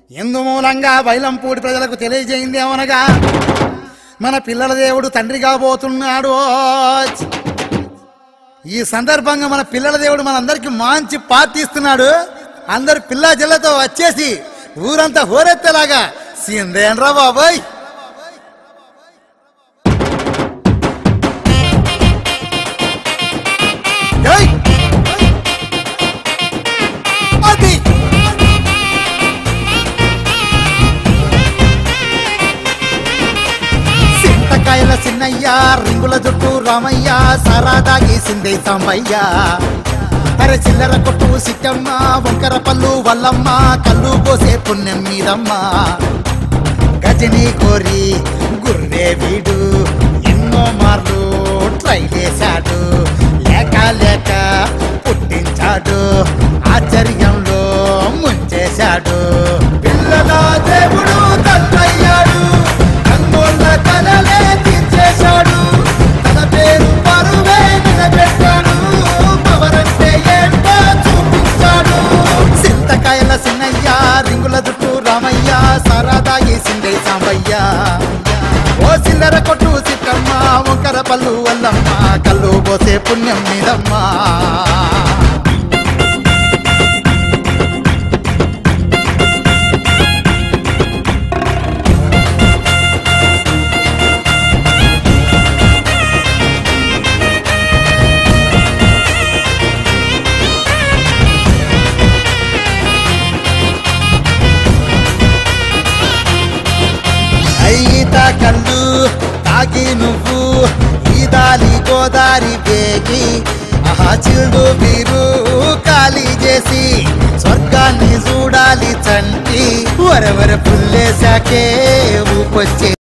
ఎందు మూలంగా బైలంపూడి ప్రజలకు తెలియజేయింది ఏమనగా మన పిల్లల దేవుడు తండ్రి కాబోతున్నాడు ఈ సందర్భంగా మన పిల్లల దేవుడు మనందరికి మంచి పార్టీ ఇస్తున్నాడు అందరు పిల్ల జిల్లతో వచ్చేసి ఊరంతా హోరెత్తేలాగా సిందేండ్రా బాబాయ్ ఏయ్! అది సింతకాయల సిన్నయ్య రింగుల జుట్టు రామయ్య సరాదాగి సిందే సాంబయ్య అరే చిల్లర కొట్టు సిట్టమ్మ వంకర పళ్ళు వల్లమ్మ కళ్ళు పోసే పుణ్యం మీదమ్మ గజని కోరి గుర్రే వీడు ఎన్నో మార్లు ట్రై చేశాడు లేక లేక పుట్టించాడు ఆశ్చర్యంలో ముంచేశాడు పిల్లల దేవుడు తండ్రయ్యాడు కన్నోళ్ళ కలలే తీర్చేశాడు తన పేరు పరువే నిలబెట్టాడు పవరంటే ఏంటో చూపించాడు సింతకాయల సిన్నయ్య రింగుల జుట్టు రామయ్య సరదాగి సిందే సాంబయ్య ఓ చిల్లర కొట్టు సిట్టమ్మ వంకర పళ్ళు వల్లమ్మ కళ్ళు పోసే పుణ్యం మీదమ్మా ఈత కళ్ళు తాగి నువ్వు ఈదాలి గోదారి వేగి ఆహా చిల్డు బీరు ఖాళీ చేసి స్వర్గాన్ని చూడాలి చంటి వరవర పుల్లేశాకే ఊపొచ్చే